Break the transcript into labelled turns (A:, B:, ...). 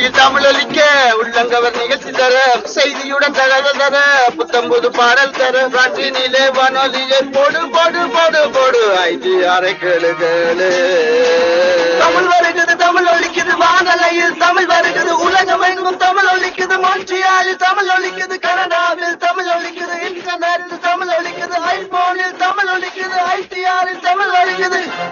A: காற்றினில் தமிழ் ஒலிக்க உள்ளங்கவர் நிகழ்ச்சி தர செய்தியுடன் தகவல் தர புத்தம்புது பாடல் தர காற்றினிலே வானொலியை போடு போடு போடு போடு ஐடி அரை கேளு கேளு தமிழ் வருகிறது தமிழ் ஒலிக்குது வானலையில் தமிழ் வருகிறது உலகம் எங்கும் தமிழ் ஒலிக்குது மொழியாளி தமிழ் ஒலிக்குது கனடா